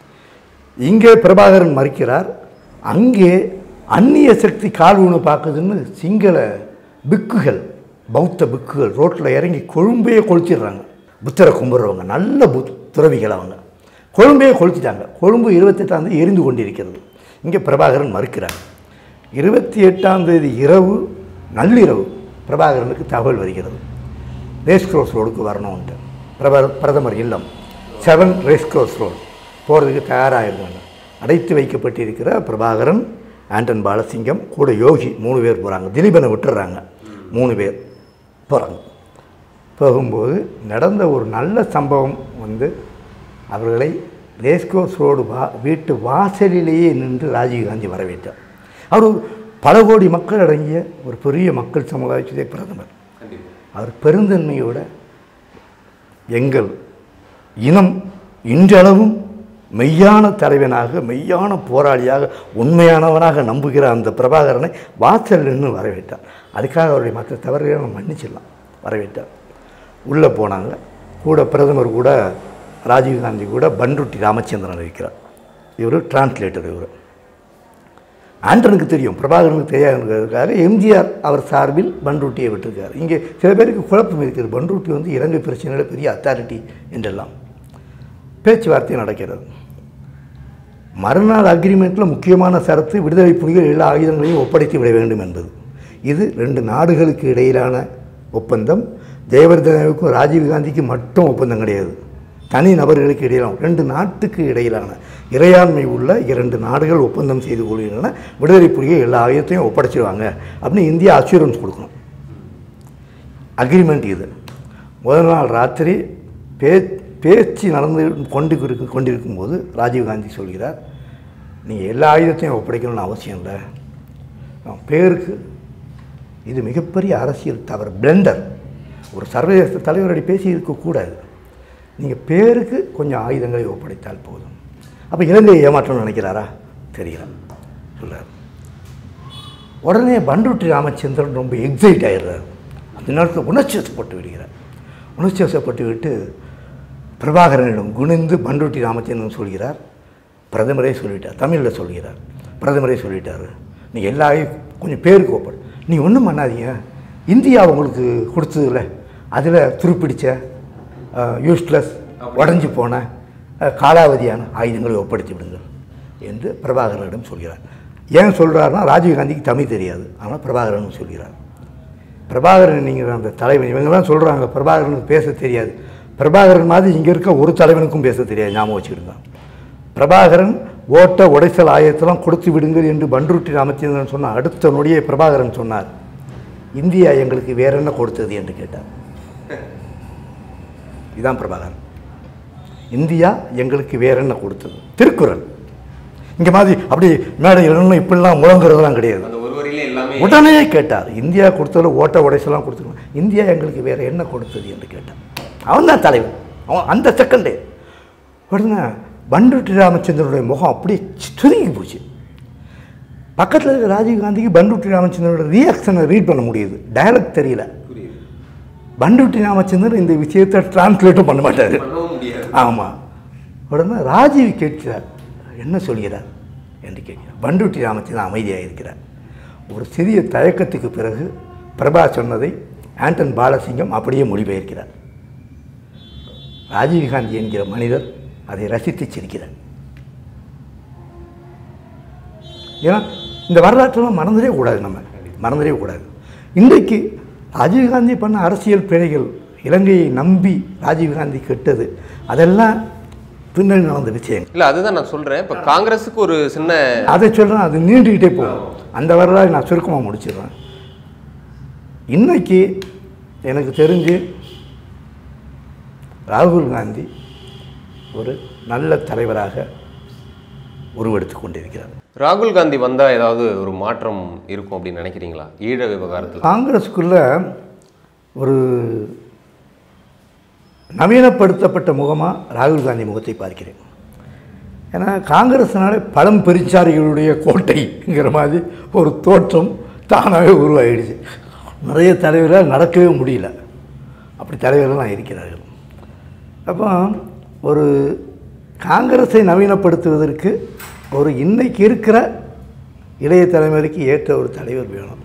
இங்கே பிரபாகரன் மறுக்கிறார் அங்கே அந்நிய சக்தி கால் ஊன பார்க்குதுன்னு சிங்கள பிக்குகள் பௌத்த பிக்குகள் ரோட்டில் இறங்கி கொழும்பையே கொளுத்திடுறாங்க புத்தரை கும்பிட்றவங்க நல்ல புத் துறவிகள் அவங்க கொழும்பையே கொளுத்திட்டாங்க கொழும்பு இருபத்தெட்டாம் தேதி எரிந்து கொண்டிருக்கிறது இங்கே பிரபாகரன் மறுக்கிறார் இருபத்தி எட்டாம் தேதி இரவு நள்ளிரவு பிரபாகரனுக்கு தகவல் வருகிறது ரேஸ் க்ரோஸ் ரோடுக்கு வரணும்ன்ட்டு பிரப பிரதமர் இல்லம் செவன் ரேஸ் க்ரோஸ் ரோடு போகிறதுக்கு தயாராக இருந்தாங்க அடைத்து வைக்கப்பட்டிருக்கிற பிரபாகரன் ஆண்டன் பாலசிங்கம் கூட யோகி மூணு பேர் போகிறாங்க திலீபனை விட்டுறாங்க மூணு பேர் போகிறாங்க போகும்போது நடந்த ஒரு நல்ல சம்பவம் வந்து அவர்களை ரேஸ்கோஸ் ரோடு வா வீட்டு வாசலிலேயே நின்று ராஜீவ்காந்தி வரவேற்றார் அவர் ஒரு பல கோடி மக்கள் அடங்கிய ஒரு பெரிய மக்கள் சமுதாயத்திலே பிரதமர் அவர் பெருந்தன்மையோட எங்கள் இனம் இன்றளவும் மெய்யான தலைவனாக மெய்யான போராளியாக உண்மையானவனாக நம்புகிற அந்த பிரபாகரனை வாசல் நின்று வரவேற்றார் அதுக்காக அவருடைய மற்ற தவறுகளை நம்ம மன்னிச்சிடலாம் வரவேற்றார் உள்ளே போனாங்க கூட பிரதமர் கூட ராஜீவ்காந்தி கூட பன்ருட்டி ராமச்சந்திரன் இருக்கிறார் இவர் டிரான்ஸ்லேட்டர் இவர் ஆண்டனுக்கு தெரியும் பிரபாகரனுக்கு தெரியாதுங்கிறதுக்காக எம்ஜிஆர் அவர் சார்பில் பன்ருட்டியை விட்டிருக்கார் இங்கே சில பேருக்கு குழப்பம் இருக்குது பன்ருட்டி வந்து இலங்கை பிரச்சனையில் பெரிய அத்தாரிட்டி என்றெல்லாம் பேச்சுவார்த்தை நடக்கிறது மறுநாள் அக்ரிமெண்ட்டில் முக்கியமான சரத்து விடுதலை புலிகள் எல்லா ஆயுதங்களையும் ஒப்படைத்து விட வேண்டும் என்பது இது ரெண்டு நாடுகளுக்கு இடையிலான ஒப்பந்தம் ஜெயவர்தனாவுக்கும் ராஜீவ்காந்திக்கும் மட்டும் ஒப்பந்தம் கிடையாது தனி நபர்களுக்கு இடையிலான ரெண்டு நாட்டுக்கு இடையிலான இறையாண்மை உள்ள இரண்டு நாடுகள் ஒப்பந்தம் செய்து கொள்கின்றன விடுதலை புலிகள் எல்லா ஆயுதத்தையும் ஒப்படைச்சிடுவாங்க அப்படின்னு இந்தியா அஷூரன்ஸ் கொடுக்கணும் அக்ரிமெண்ட் இது முதல் நாள் ராத்திரி பே பேச்சு நடந்து கொண்டு இருக்கு கொண்டிருக்கும் போது ராஜீவ்காந்தி சொல்கிறார் நீங்கள் எல்லா ஆயுதத்தையும் ஒப்படைக்கணும்னு அவசியம் இல்லை அவன் பேருக்கு இது மிகப்பெரிய அரசியல் தவறு பிளெண்டர் ஒரு சர்வதேச தலைவரடி பேசி இருக்கக்கூடாது நீங்கள் பேருக்கு கொஞ்சம் ஆயுதங்களை ஒப்படைத்தால் போதும் அப்போ இலங்கையை ஏமாற்றணும்னு நினைக்கிறாரா தெரியல சொல்றார் உடனே பண்ருட்டி ராமச்சந்திரன் ரொம்ப எக்ஸைட் ஆயிடுறார் அந்த நேரத்தில் உணர்ச்சி வசப்பட்டு விடுகிறார் உணர்ச்சி வசப்பட்டு விட்டு பிரபாகரனிடம் குனிந்து பண்ருட்டி ராமச்சந்திரன் சொல்கிறார் பிரதமரே சொல்லிட்டார் தமிழில் சொல்கிறார் பிரதமரே சொல்லிட்டார் நீ எல்லா கொஞ்சம் பேருக்கு ஒப்படு நீ ஒன்றும் பண்ணாதீங்க இந்தியா உங்களுக்கு கொடுத்ததில்ல அதில் துருப்பிடிச்ச யூஸ்லெஸ் உடஞ்சி போன அஹ், காலாவதியான ஆயுதங்களை ஒப்படைத்து விடுங்கள் என்று பிரபாகரனிடம் சொல்கிறார் ஏன் சொல்கிறாருன்னா ராஜீவ்காந்திக்கு தமிழ் தெரியாது ஆனால் பிரபாகரன் சொல்கிறார் பிரபாகரன் நீங்கள் அந்த தலைவன் இவங்கெல்லாம் சொல்கிறாங்க பிரபாகரனுக்கு பேச தெரியாது பிரபாகரன் மாதிரி இங்கே இருக்க ஒரு தலைவனுக்கும் பேச தெரியாது ஞாபகம் வச்சுக்கிடுங்க பிரபாகரன் ஓட்ட உடைசல் ஆயத்தெல்லாம் கொடுத்து விடுங்கள் என்று பன்ருட்டி ராமச்சந்திரன் சொன்ன அடுத்த நொடியே பிரபாகரன் சொன்னார் இந்தியா எங்களுக்கு வேற என்ன கொடுத்தது என்று கேட்டார் இதான் பிரபாகரன் இந்தியா எங்களுக்கு வேற என்ன கொடுத்தது திருக்குறள் இங்கே மாதிரி அப்படி மேடையில் நின்னு இப்படிலாம் முழங்குறதெல்லாம் கிடையாது அந்த ஒரு வரியிலே எல்லாமே உடனே கேட்டார் இந்தியா கொடுத்ததில் ஓட்ட உடைசெல்லாம் கொடுத்துருவோம் இந்தியா எங்களுக்கு வேற என்ன கொடுத்தது என்று கேட்டான் அவன் தான் தலைவன் அவன் அந்த செகண்டே உடனே பண்ருட்டி ராமச்சந்திரனுடைய முகம் அப்படியே சுருங்கி போச்சு பக்கத்தில் இருக்க ராஜீவ்காந்திக்கு பண்ருட்டி ராமச்சந்திரனோட ரியாக்ஷனை ரீட் பண்ண முடியுது டயலாக் தெரியல புரியுது பண்ருட்டி ராமச்சந்திரன் இந்த விஷயத்தை டிரான்ஸ்லேட்டும் பண்ண மாட்டார் பண்ணவும் முடியாது ஆமாம் உடனே ராஜீவ் கேட்கிறார் என்ன சொல்கிறார் என்று கேட்கிறார் பண்டுட்டி ராமச்சந்திரன் அமைதியாக இருக்கிறார் ஒரு சிறிய தயக்கத்துக்கு பிறகு பிரபா சொன்னதை ஆண்டன் பாலசிங்கம் அப்படியே மொழிபெயர்க்கிறார் ராஜீவ்காந்தி என்கிற மனிதர் அதை ரசித்து சிரிக்கிறார் ஏன்னா இந்த வரலாற்றெல்லாம் மறந்துடவே கூடாது நம்ம மறந்துடவே கூடாது இன்றைக்கு ராஜீவ்காந்தி பண்ண அரசியல் பிழைகள் இலங்கையை நம்பி ராஜீவ்காந்தி கெட்டது அதெல்லாம் பின்னாடி நடந்த விஷயங்கள் இல்ல அதுதான் நான் சொல்றேன் இப்ப காங்கிரஸுக்கு ஒரு சின்ன அதை சொல்கிறேன் அது நீண்டுக்கிட்டே போகும் அந்த வரலாறு நான் சுருக்கமாக முடிச்சிடுறேன் இன்னைக்கு எனக்கு தெரிஞ்சு ராகுல் காந்தி ஒரு நல்ல தலைவராக உருவெடுத்து கொண்டிருக்கிறார் ராகுல் காந்தி வந்தா ஏதாவது ஒரு மாற்றம் இருக்கும் அப்படின்னு நினைக்கிறீங்களா ஈழ விவகாரத்துல காங்கிரஸுக்குள்ள ஒரு நவீனப்படுத்தப்பட்ட முகமாக ராகுல் காந்தி முகத்தை பார்க்கிறேன் ஏன்னா காங்கிரஸ்னாலே பழம் பெருச்சாரிகளுடைய கோட்டைங்கிற மாதிரி ஒரு தோற்றம் தானாகவே உருவாகிடுச்சு நிறைய தலைவர்களால் நடக்கவே முடியல அப்படி தலைவர்கள்லாம் இருக்கிறார்கள் அப்போ ஒரு காங்கிரஸை நவீனப்படுத்துவதற்கு ஒரு இன்னைக்கு இருக்கிற இளைய தலைமுறைக்கு ஏற்ற ஒரு தலைவர் வேணும்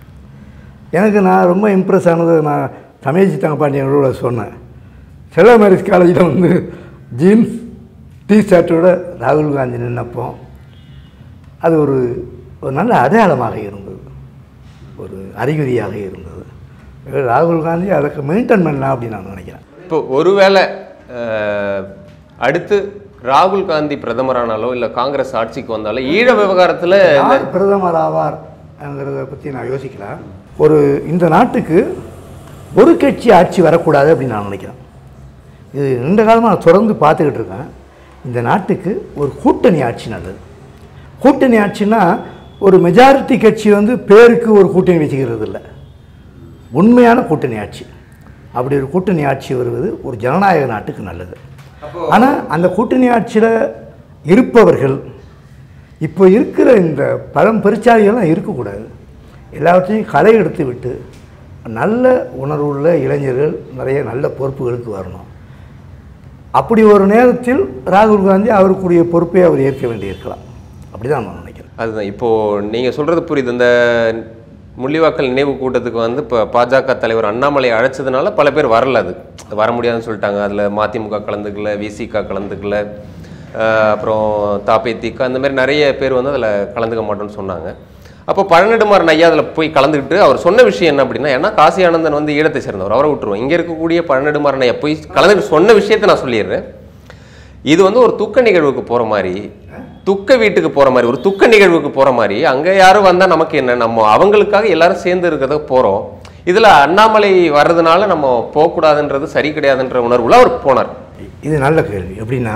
எனக்கு நான் ரொம்ப இம்ப்ரெஸ் ஆனது நான் தமிழ்ச்சி தங்கப்பாண்டியனோட சொன்னேன் செல்ல மேரிஸ் காலேஜில் வந்து ஜீன்ஸ் டி ஷர்ட்டோட ராகுல் காந்தி நின்னப்போ அது ஒரு ஒரு நல்ல அடையாளமாக இருந்தது ஒரு அறிகுறியாக இருந்தது ராகுல் காந்தி அதுக்கு மெயின்டைன் பண்ணலாம் அப்படின்னு நான் நினைக்கிறேன் இப்போ ஒருவேளை அஹ், அடுத்து ராகுல் காந்தி பிரதமரானாலோ இல்ல காங்கிரஸ் ஆட்சிக்கு வந்தாலோ ஈழ விவகாரத்துல யார் பிரதமர் ஆவார்ங்கிறத பற்றி நான் யோசிக்கலாம் ஒரு இந்த நாட்டுக்கு ஒரு கட்சி ஆட்சி வரக்கூடாது அப்படின்னு நான் நினைக்கிறேன் இது நீண்ட காலமாக நான் தொடர்ந்து பார்த்துக்கிட்டு இருக்கேன் இந்த நாட்டுக்கு ஒரு கூட்டணி ஆட்சி நல்லது கூட்டணி ஆட்சினா ஒரு மெஜாரிட்டி கட்சி வந்து பேருக்கு ஒரு கூட்டணி வச்சுக்கிறது இல்லை உண்மையான கூட்டணி ஆட்சி அப்படி ஒரு கூட்டணி ஆட்சி வருவது ஒரு ஜனநாயக நாட்டுக்கு நல்லது ஆனால் அந்த கூட்டணி ஆட்சியில் இருப்பவர்கள் இப்போ இருக்கிற இந்த பழம் பெருச்சாலிகள்லாம் இருக்கக்கூடாது எல்லாவற்றையும் களை எடுத்து விட்டு நல்ல உணர்வுள்ள இளைஞர்கள் நிறைய நல்ல பொறுப்புகளுக்கு வரணும் அப்படி ஒரு நேரத்தில் ராகுல் காந்தி அவருக்குரிய பொறுப்பை அவர் ஏற்க வேண்டியிருக்கலாம் அப்படி தான் நான் நினைக்கிறேன் அதுதான் இப்போ நீங்க சொல்றது புரியுது இந்த முள்ளிவாக்கல் நினைவு கூட்டத்துக்கு வந்து இப்போ பாஜக தலைவர் அண்ணாமலை அழைச்சதுனால பல பேர் வரல அது வர முடியாதுன்னு சொல்லிட்டாங்க அதுல மதிமுக கலந்துக்கல விசிக கலந்துக்கல அஹ் அப்புறம் தாபேத்திக அந்த மாதிரி நிறைய பேர் வந்து அதுல கலந்துக்க மாட்டோம்னு சொன்னாங்க அப்போ பழநெடுமாறன் ஐயா அதில் போய் கலந்துக்கிட்டு அவர் சொன்ன விஷயம் என்ன அப்படின்னா ஏன்னா காசி ஆனந்தன் வந்து ஈழத்தை சேர்ந்தவர் அவரை விட்டுருவோம் இங்கே இருக்கக்கூடிய பழநெடுமாறன் ஐயா போய் கலந்துட்டு சொன்ன விஷயத்தை நான் சொல்லிடுறேன் இது வந்து ஒரு துக்க நிகழ்வுக்கு போற மாதிரி துக்க வீட்டுக்கு போற மாதிரி ஒரு துக்க நிகழ்வுக்கு போற மாதிரி அங்க யாரும் வந்தா நமக்கு என்ன நம்ம அவங்களுக்காக எல்லாரும் சேர்ந்து இருக்கிறத போறோம் இதுல அண்ணாமலை வர்றதுனால நம்ம போகக்கூடாதுன்றது சரி கிடையாதுன்ற உணர்வுல அவர் போனார் இது நல்ல கேள்வி எப்படின்னா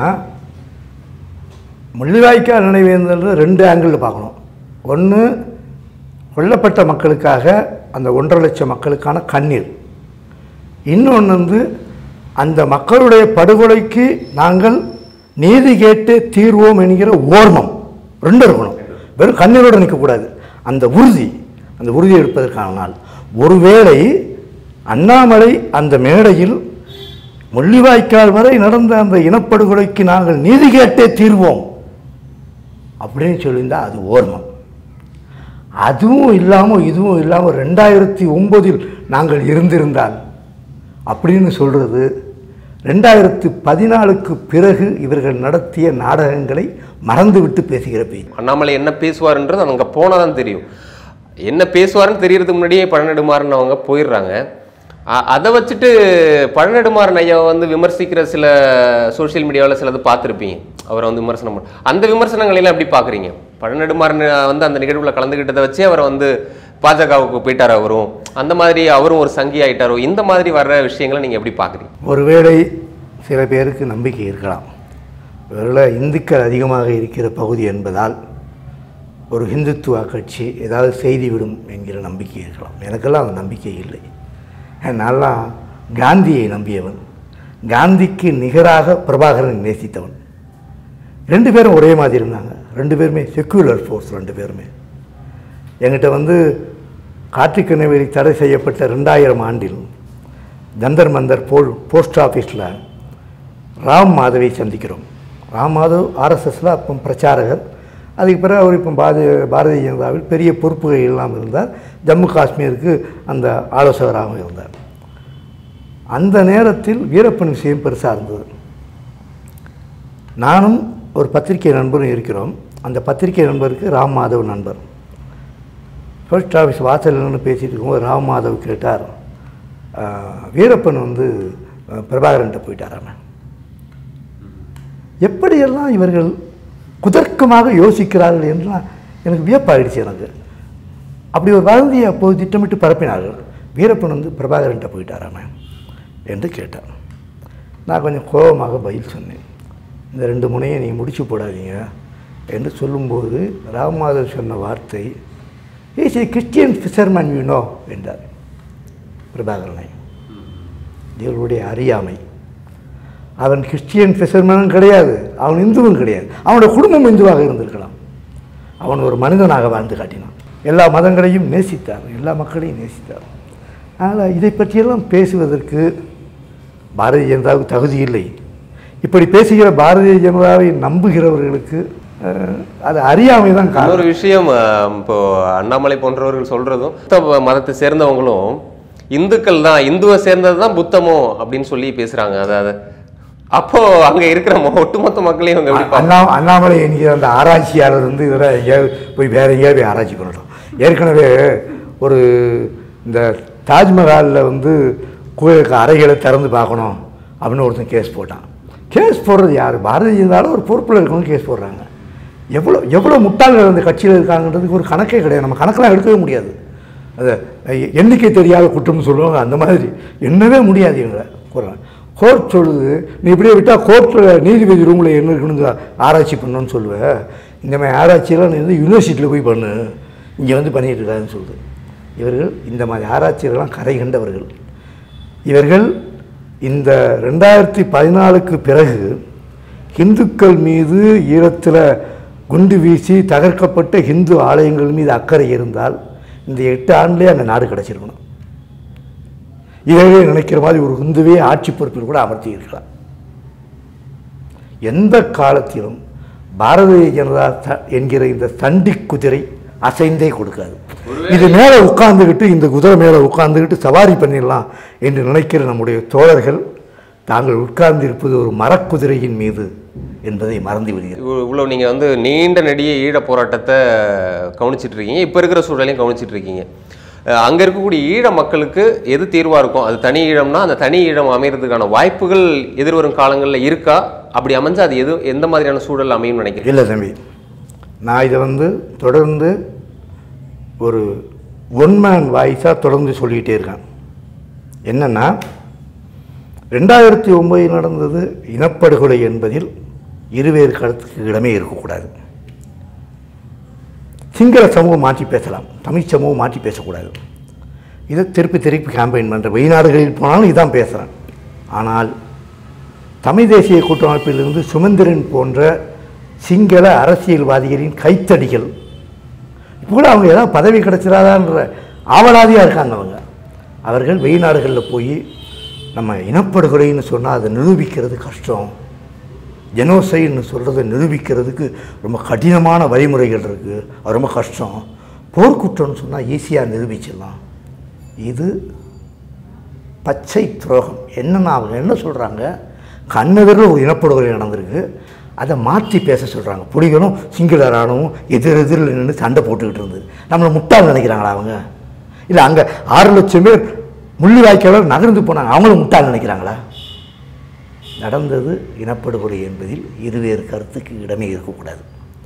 முள்ளிவாய்க்கால் நினைவேந்தல் ரெண்டு ஆங்கிளில் பார்க்கணும் ஒன்று கொல்லப்பட்ட மக்களுக்காக அந்த ஒன்றரை லட்சம் மக்களுக்கான கண்ணீர் இன்னொன்று வந்து அந்த மக்களுடைய படுகொலைக்கு நாங்கள் நீதி கேட்டு தீர்வோம் என்கிற ஓர்மம் ரெண்டு இருக்கணும் வெறும் கண்ணீரோடு நிற்கக்கூடாது அந்த உறுதி அந்த உறுதி எடுப்பதற்கான நாள் ஒருவேளை அண்ணாமலை அந்த மேடையில் முள்ளிவாய்க்கால் வரை நடந்த அந்த இனப்படுகொலைக்கு நாங்கள் நீதி கேட்டே தீர்வோம் அப்படின்னு சொல்லியிருந்தா அது ஓர்மம் அதுவும் இல்லாமல் இதுவும் இல்லாமல் ரெண்டாயிரத்தி ஒம்போதில் நாங்கள் இருந்திருந்தால் அப்படின்னு சொல்கிறது ரெண்டாயிரத்து பதினாலுக்கு பிறகு இவர்கள் நடத்திய நாடகங்களை மறந்துவிட்டு பேசுகிற பேச்சு அண்ணாமலை என்ன பேசுவாருன்றது அங்க போனாதான் தெரியும் என்ன பேசுவாருன்னு தெரியறதுக்கு முன்னாடியே பழநெடுமாறன் அவங்க போயிடுறாங்க அ- அதை வச்சுட்டு பழநெடுமாறன் ஐயாவை வந்து விமர்சிக்கிற சில சோஷியல் மீடியாவில் சிலது பார்த்துருப்பீங்க அவரை வந்து விமர்சனம் பண்ண அந்த விமர்சனங்களை எல்லாம் எப்படி பார்க்குறீங்க பழநெடுமாறன் வந்து அந்த நிகழ்வில் கலந்துக்கிட்டதை வச்சு அவரை வந்து பாஜகவுக்கு போயிட்டார் அவரும் அந்த மாதிரி அவரும் ஒரு சங்கி ஆயிட்டாரோ இந்த மாதிரி வர்ற விஷயங்களை நீங்கள் எப்படி பார்க்குறீங்க ஒருவேளை சில பேருக்கு நம்பிக்கை இருக்கலாம் ஒருவேளை இந்துக்கள் அதிகமாக இருக்கிற பகுதி என்பதால் ஒரு ஹிந்துத்துவா கட்சி ஏதாவது செய்தி விடும் என்கிற நம்பிக்கை இருக்கலாம் எனக்கெல்லாம் அந்த நம்பிக்கை இல்லை நான்லாம் காந்தியை நம்பியவன் காந்திக்கு நிகராக பிரபாகரன் நேசித்தவன் ரெண்டு பேரும் ஒரே மாதிரி இருந்தாங்க ரெண்டு பேருமே செக்யூலர் ஃபோர்ஸ் ரெண்டு பேருமே என்கிட்ட வந்து காற்றுக்கு நெவேலி தடை செய்யப்பட்ட ரெண்டாயிரம் ஆண்டில் ஜந்தர் மந்தர் போ போஸ்ட் ஆஃபீஸில் ராம் மாதவை சந்திக்கிறோம் ராம் மாதவ் ஆர்எஸ்எஸில் அப்போ பிரச்சாரகர் அதுக்கு பிறகு அவர் இப்போ பாரதி பாரதிய ஜனதாவில் பெரிய பொறுப்புகள் இல்லாமல் இருந்தார் ஜம்மு காஷ்மீருக்கு அந்த ஆலோசகராகவும் இருந்தார் அந்த நேரத்தில் வீரப்பன் விஷயம் பெருசாக இருந்தது நானும் ஒரு பத்திரிகை நண்பரும் இருக்கிறோம் அந்த பத்திரிகை நண்பருக்கு ராம் மாதவ் நண்பர் போஸ்ட் ஆஃபீஸ் வாசல்ல நின்று பேசிட்டு இருக்கும்போது ராம் மாதவ் கேட்டார் "ஆஹ், வீரப்பன் வந்து அஹ், பிரபாகரன்ட்ட போயிட்டாராம எப்படியெல்லாம் இவர்கள் குதர்க்கமாக யோசிக்கிறார்கள் என்றுலாம் எனக்கு வியப்பாயிடுச்சு எனக்கு அப்படி ஒரு வதந்தியை அப்போது திட்டமிட்டு பரப்பினார்கள் வீரப்பன் வந்து பிரபாகரன்ட்ட போயிட்டாராம என்று கேட்டார் நான் கொஞ்சம் கோபமாக பதில் சொன்னேன் இந்த ரெண்டு முனையை நீங்கள் முடிச்சு போடாதீங்க என்று சொல்லும்போது ராமமாதவ் சொன்ன வார்த்தை is a Christian fisherman you know என்றார் பிரபாகரனை இவர்களுடைய அறியாமை அவன் கிறிஸ்டியன் ஃபிஷர்மேனும் கிடையாது அவன் இந்துவும் கிடையாது அவனுடைய குடும்பம் இந்துவாக இருந்திருக்கலாம் அவன் ஒரு மனிதனாக வாழ்ந்து காட்டினான் எல்லா மதங்களையும் நேசித்தார் எல்லா மக்களையும் நேசித்தார் அதனால் இதை பற்றியெல்லாம் பேசுவதற்கு பாரதிய ஜனதாவுக்கு தகுதி இல்லை இப்படி பேசுகிற பாரதிய ஜனதாவை நம்புகிறவர்களுக்கு அஹ், அது அறியாமை தான் காரணம் இன்னொரு விஷயம் அஹ், இப்போ அண்ணாமலை போன்றவர்கள் சொல்றதும் புத்த மதத்தை சேர்ந்தவங்களும் இந்துக்கள் தான் இந்துவை சேர்ந்தது தான் புத்தமோ அப்படின்னு சொல்லி பேசுறாங்க அதாவது அப்போ அங்க இருக்கிற மொ- ஒட்டுமொத்த மக்களையும் அவங்க எப்படி அண்ணா அண்ணாமலை என்கிற அந்த ஆராய்ச்சியாளர் வந்து இதெல்லாம் எங்கேயாவது போய் வேற எங்கேயாவது போய் ஆராய்ச்சி பண்ணட்டும் ஏற்கனவே ஒரு இந்த தாஜ்மஹாலில் வந்து கோயிலுக்கு அறைகளை திறந்து பார்க்கணும் அப்படின்னு ஒருத்தன் கேஸ் போட்டான் கேஸ் போடுறது யார் பாரதிய ஜனதாவில் ஒரு பொறுப்பில் இருக்கணும் கேஸ் போடுறாங்க எவ்வளோ எவ்வளோ முட்டாள்கள் அந்த கட்சியில் இருக்காங்கன்றதுக்கு ஒரு கணக்கே கிடையாது நம்ம கணக்கெல்லாம் எடுக்கவே முடியாது அது எ- எண்ணிக்கை தெரியாத குற்றம்னு சொல்லுவாங்க அந்த மாதிரி எண்ணவே முடியாது இவங்களை போடுறாங்க கோர்ட் சொல்லுது நீ இப்படியே விட்டால் கோர்ட்டில் நீதிபதி ரூமில் என்ன இருக்கணுங்க ஆராய்ச்சி பண்ணணும்னு சொல்லுவேன் இந்த மாதிரி ஆராய்ச்சியெல்லாம் நீ வந்து யூனிவர்சிட்டியில் போய் பண்ணு இங்கே வந்து பண்ணிட்டு இருக்காதுன்னு சொல்லுது இவர்கள் இந்த மாதிரி ஆராய்ச்சியெல்லாம் கரை கண்டவர்கள் இவர்கள் இந்த ரெண்டாயிரத்தி பதினாலுக்கு பிறகு இந்துக்கள் மீது ஈழத்தில் குண்டு வீசி தகர்க்கப்பட்ட இந்து ஆலயங்கள் மீது அக்கறை இருந்தால் இந்த எட்டு ஆண்டுலேயே அந்த நாடு கிடச்சிருக்கணும் இதவே நினைக்கிற மாதிரி ஒரு இந்துவே ஆட்சி பொறுப்பில் கூட அமர்த்தி இருக்கலாம் எந்த காலத்திலும் பாரதிய ஜனதா த- என்கிற இந்த சண்டி குதிரை அசைந்தே கொடுக்காது இது மேலே உட்கார்ந்துக்கிட்டு இந்த குதிரை மேலே உட்கார்ந்துக்கிட்டு சவாரி பண்ணிடலாம் என்று நினைக்கிற நம்முடைய தோழர்கள் தாங்கள் உட்கார்ந்து இருப்பது ஒரு மரக்குதிரையின் மீது என்பதை மறந்து விடுகிறது இவ்வ- இவ்வளவு நீங்க வந்து நீண்ட நெடிய ஈழ போராட்டத்தை கவனிச்சிட்டு இருக்கீங்க இப்ப இருக்கிற சூழலையும் கவனிச்சிட்டு இருக்கீங்க அஹ் அங்க இருக்கக்கூடிய ஈழ மக்களுக்கு எது தீர்வா இருக்கும் அது தனி ஈழம்னா அந்த தனி ஈழம் அமையறதுக்கான வாய்ப்புகள் எதிர்வரும் காலங்கள்ல இருக்கா அப்படி அமைஞ்சா அது எது எந்த மாதிரியான சூழல் அமையும் நினைக்கிறேன் இல்லை தம்பி நான் இதை வந்து தொடர்ந்து ஒரு ஒன் மேன் வாய்ஸாக தொடர்ந்து சொல்லிக்கிட்டே இருக்கேன் என்னென்னா ரெண்டாயிரத்தி ஒன்பதில் நடந்தது இனப்படுகொலை என்பதில் இருவேறு கருத்துக்கு இடமே இருக்கக்கூடாது சிங்கள சமூகம் மாற்றி பேசலாம் தமிழ் சமூகம் மாற்றி பேசக்கூடாது இதை திருப்பி திருப்பி கேம்பெயின் பண்ணுற வெளிநாடுகளில் போனாலும் இதான் பேசுகிறேன் ஆனால் தமிழ் தேசிய கூட்டமைப்பிலிருந்து சுமந்திரன் போன்ற சிங்கள அரசியல்வாதிகளின் கைத்தடிகள் இப்போ கூட அவங்க ஏதாவது பதவி கிடைச்சிடாதான்ற ஆவலாதியாக இருக்காங்க அவங்க அவர்கள் வெளிநாடுகளில் போய் நம்ம இனப்படுகொலைன்னு சொன்னால் அதை நிரூபிக்கிறது கஷ்டம் ஜெனோசைன்னு சொல்கிறத நிரூபிக்கிறதுக்கு ரொம்ப கடினமான வழிமுறைகள் இருக்குது அது ரொம்ப கஷ்டம் போர்க்குற்றம்னு சொன்னால் ஈஸியாக நிரூபிச்சிடலாம் இது பச்சை துரோகம் என்னன்னா அவங்க என்ன சொல்கிறாங்க கண்ணெதிரில் ஒரு இனப்படுகொலை நடந்திருக்கு அதை மாற்றி பேச சொல்கிறாங்க புலிகளும் சிங்கள இராணுவம் எதிர் எதிரில் நின்று சண்டை போட்டுக்கிட்டு இருந்தது நம்மளை முட்டாள் நினைக்கிறாங்களா அவங்க இல்லை அங்கே ஆறு லட்சம் பேர் முள்ளிவாய்க்காளர் நகர்ந்து போனாங்க அவங்களும் முட்டாள் நினைக்கிறாங்களா நடந்தது இனப்படுகொலை என்பதில் இருவேறு கருத்துக்கு இடமே இருக்கக்கூடாது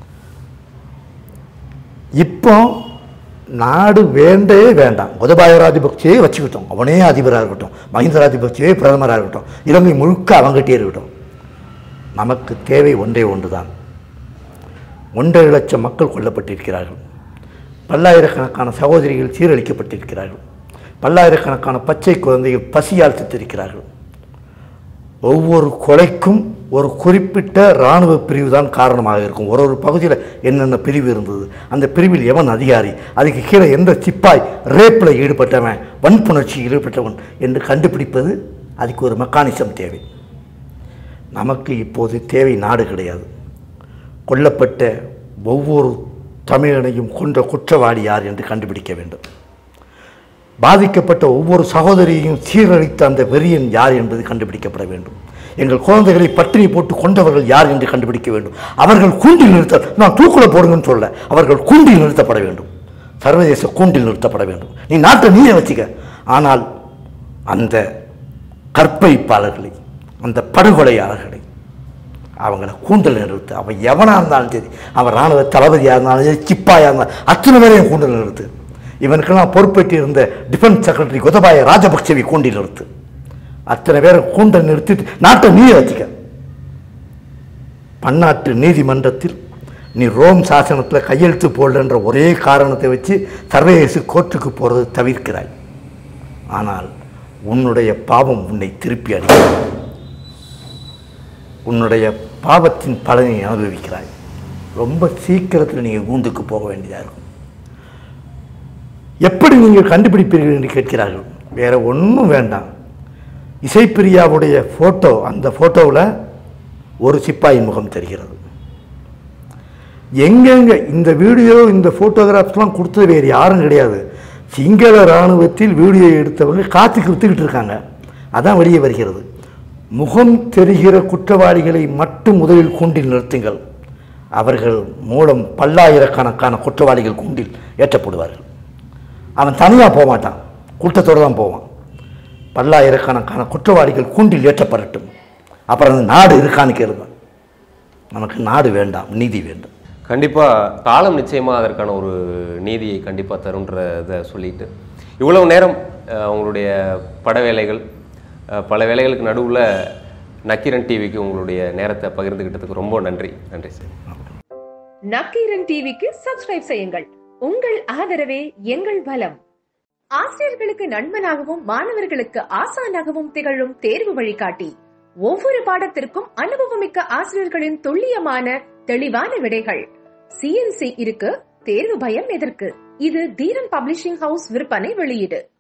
இப்போ நாடு வேண்டவே வேண்டாம் கோதபாய ராஜபக்சே வச்சுக்கிட்டோம் அவனே அதிபராக இருக்கட்டும் மஹிந்த ராஜபக்சே பிரதமராக இருக்கட்டும் இலங்கை முழுக்க அவங்ககிட்டே இருக்கட்டும் நமக்கு தேவை ஒன்றே ஒன்று தான் ஒன்றரை லட்சம் மக்கள் கொல்லப்பட்டிருக்கிறார்கள் பல்லாயிரக்கணக்கான சகோதரிகள் சீரழிக்கப்பட்டிருக்கிறார்கள் பல்லாயிரக்கணக்கான பச்சை குழந்தைகள் பசியால் செத்திருக்கிறார்கள் ஒவ்வொரு கொலைக்கும் ஒரு குறிப்பிட்ட இராணுவ பிரிவு தான் காரணமாக இருக்கும் ஒரு ஒரு பகுதியில் என்னென்ன பிரிவு இருந்தது அந்த பிரிவில் எவன் அதிகாரி அதுக்கு கீழே எந்த சிப்பாய் ரேப்பில் ஈடுபட்டவன் வன்புணர்ச்சியில் ஈடுபட்டவன் என்று கண்டுபிடிப்பது அதுக்கு ஒரு மெக்கானிசம் தேவை நமக்கு இப்போது தேவை நாடு கிடையாது கொல்லப்பட்ட ஒவ்வொரு தமிழனையும் கொன்ற குற்றவாளி யார் என்று கண்டுபிடிக்க வேண்டும் பாதிக்கப்பட்ட ஒவ்வொரு சகோதரியையும் சீரழித்த அந்த வெறியன் யார் என்பது கண்டுபிடிக்கப்பட வேண்டும் எங்கள் குழந்தைகளை பட்டினி போட்டு கொண்டவர்கள் யார் என்று கண்டுபிடிக்க வேண்டும் அவர்கள் கூண்டில் நிறுத்த நான் தூக்குல போடுங்கன்னு சொல்ல அவர்கள் கூண்டில் நிறுத்தப்பட வேண்டும் சர்வதேச கூண்டில் நிறுத்தப்பட வேண்டும் நீ நாட்டை நீயே வச்சுக்க ஆனால் அந்த கற்பழிப்பாளர்களை அந்த படுகொலையாளர்களை அவங்கள கூண்டல் நிறுத்து அவன் எவனாக இருந்தாலும் சரி அவன் ராணுவ தளபதியாக இருந்தாலும் சரி சிப்பாயாக இருந்தாலும் அத்தனை பேரையும் கூண்டல் நிறுத்து இவனுக்கெல்லாம் பொறுப்பேற்று இருந்த டிஃபென்ஸ் செக்ரட்டரி குதபாய ராஜபக்சேவை கூண்டில் நிறுத்து அத்தனை பேரை கூண்டல் நிறுத்திட்டு நாட்டை நீயே வச்சுக்க பன்னாட்டு நீதிமன்றத்தில் நீ ரோம் சாசனத்தில் கையெழுத்து போடலன்ற ஒரே காரணத்தை வச்சு சர்வதேச கோர்ட்டுக்கு போகிறது தவிர்க்கிறாய் ஆனால் உன்னுடைய பாவம் உன்னை திருப்பி அடிக்கிறது உன்னுடைய பாவத்தின் பலனை அனுபவிக்கிறாய் ரொம்ப சீக்கிரத்தில் நீங்கள் கூண்டுக்கு போக வேண்டியதாக இருக்கும் எப்படி நீங்கள் கண்டுபிடிப்பீர்கள் என்று கேட்கிறார்கள் வேற ஒன்றும் வேண்டாம் இசைப்பிரியாவுடைய ஃபோட்டோ அந்த ஃபோட்டோவில் ஒரு சிப்பாயின் முகம் தெரிகிறது எங்கெங்க இந்த வீடியோ இந்த ஃபோட்டோகிராஃப்ஸ்லாம் கொடுத்தது வேறு யாரும் கிடையாது சிங்கள இராணுவத்தில் வீடியோ எடுத்தவங்க காத்து கொடுத்துக்கிட்டு இருக்காங்க அதான் வெளியே வருகிறது முகம் தெரிகிற குற்றவாளிகளை மட்டும் முதலில் கூண்டில் நிறுத்துங்கள் அவர்கள் மூலம் பல்லாயிரக்கணக்கான குற்றவாளிகள் கூண்டில் ஏற்றப்படுவார்கள் அவன் தனியாக போக மாட்டான் கூட்டத்தோடு தான் போவான் பல்லாயிரக்கணக்கான குற்றவாளிகள் கூண்டில் ஏற்றப்படட்டும் அப்புறம் அந்த நாடு இருக்கான்னு கேளுங்க நமக்கு நாடு வேண்டாம் நீதி வேண்டும் கண்டிப்பா காலம் நிச்சயமா அதற்கான ஒரு நீதியை கண்டிப்பா தருன்றதை சொல்லிட்டு இவ்வளவு நேரம் அஹ், உங்களுடைய பட வேலைகள் அஹ், பல வேலைகளுக்கு நடுவுல நக்கீரன் டிவிக்கு உங்களுடைய நேரத்தை பகிர்ந்துகிட்டதுக்கு ரொம்ப நன்றி நன்றி சார் நக்கீரன் டிவிக்கு சப்ஸ்கிரைப் செய்யுங்கள் உங்கள் ஆதரவே எங்கள் பலம் ஆசிரியர்களுக்கு நண்பனாகவும் மாணவர்களுக்கு ஆசானாகவும் திகழும் தேர்வு வழிகாட்டி ஒவ்வொரு பாடத்திற்கும் அனுபவமிக்க ஆசிரியர்களின் துல்லியமான தெளிவான விடைகள் சிஎன்சி இருக்கு தேர்வு பயம் எதற்கு இது தீரன் பப்ளிஷிங் ஹவுஸ் விற்பனை வெளியீடு